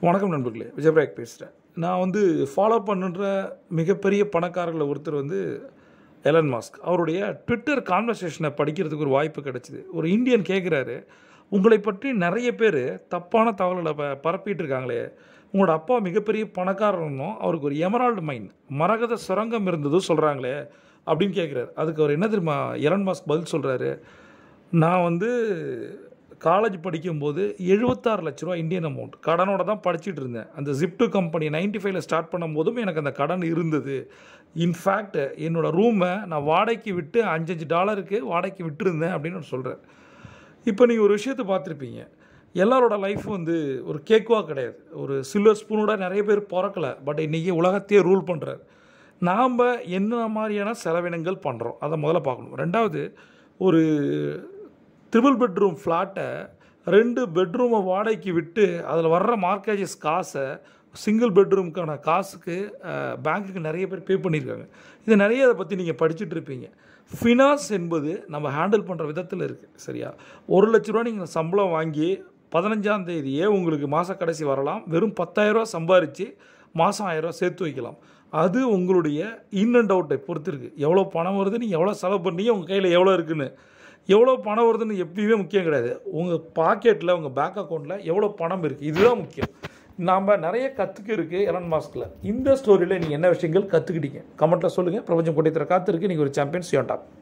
வணக்கம் நண்பர்களே விஜயபிராக் பேசுகிறேன் நான் வந்து ஃபாலோ பண்ணுற மிகப்பெரிய பணக்காரர்களில் ஒருத்தர் வந்து எலன் மாஸ்க் அவருடைய ட்விட்டர் கான்வர்சேஷனை படிக்கிறதுக்கு ஒரு வாய்ப்பு கிடைச்சிது ஒரு இந்தியன் கேட்குறாரு உங்களை பற்றி நிறைய பேர் தப்பான தகவல்களை ப பரப்பிட்டு இருக்காங்களே உங்களோட அப்பா மிகப்பெரிய பணக்காரனும் அவருக்கு ஒரு எமரால்டு மைன் மரகத சுரங்கம் இருந்ததும் சொல்கிறாங்களே அப்படின்னு கேட்குறாரு அதுக்கு அவர் என்ன தெரியுமா எலன் மாஸ்க் பதில் சொல்கிறாரு நான் வந்து காலேஜ் படிக்கும்போது எழுபத்தாறு லட்ச ரூபா இந்தியன் அமௌண்ட் கடனோட தான் படிச்சுட்டு இருந்தேன் அந்த ஜிப்டு கம்பெனி நைன்டி ஃபைவ்ல ஸ்டார்ட் பண்ணும்போதும் எனக்கு அந்த கடன் இருந்தது இன்ஃபேக்ட் என்னோடய ரூமை நான் வாடகைக்கு விட்டு அஞ்சஞ்சு டாலருக்கு வாடகைக்கு விட்டுருந்தேன் அப்படின்னு அவர் சொல்கிறார் இப்போ நீங்கள் ஒரு விஷயத்தை பார்த்துருப்பீங்க எல்லாரோட லைஃப் வந்து ஒரு கேக்குவா கிடையாது ஒரு சில்வர் ஸ்பூனோட நிறைய பேர் பிறக்கலை பட் இன்றைக்கி உலகத்தையே ரூல் பண்ணுறாரு நாம் என்ன மாதிரியான செலவினங்கள் பண்ணுறோம் அதை முதல்ல பார்க்கணும் ரெண்டாவது ஒரு ட்ரிபிள் பெட்ரூம் ஃப்ளாட்டை ரெண்டு பெட்ரூமை வாடகைக்கு விட்டு அதில் வர்ற மார்க்கேஜஸ் காசை சிங்கிள் பெட்ரூமுக்கான காசுக்கு பேங்க்குக்கு நிறைய பேர் பே பண்ணியிருக்காங்க இது நிறைய அதை பற்றி நீங்கள் படிச்சுட்டு இருப்பீங்க ஃபினான்ஸ் என்பது நம்ம ஹேண்டில் பண்ணுற விதத்தில் இருக்குது சரியா ஒரு லட்ச ரூபா நீங்கள் சம்பளம் வாங்கி பதினஞ்சாம் தேதியே உங்களுக்கு மாத கடைசி வரலாம் வெறும் பத்தாயிரரூவா சம்பாரித்து மாதம் ஆயிரரூவா சேர்த்து வைக்கலாம் அது உங்களுடைய இன் அண்ட் அவுட்டை பொறுத்து இருக்குது எவ்வளோ பணம் வருது நீங்கள் எவ்வளோ செலவு பண்ணீங்க உங்கள் கையில் எவ்வளோ இருக்குன்னு எவ்வளோ பணம் வருதுன்னு எப்பயுமே முக்கியம் கிடையாது உங்கள் பாக்கெட்டில் உங்கள் பேங்க் அக்கௌண்ட்டில் எவ்வளோ பணம் இருக்குது இதுதான் முக்கியம் நாம் நிறைய கற்றுக்கு இருக்குது எலன் மாஸ்கில் இந்த ஸ்டோரியில் நீங்கள் என்ன விஷயங்கள் கற்றுக்கிட்டீங்க கமெண்ட்டில் சொல்லுங்கள் பிரபஞ்சம் கொட்டி தர காத்திருக்கு நீங்கள் ஒரு சாம்பியன் சியோன் டாப்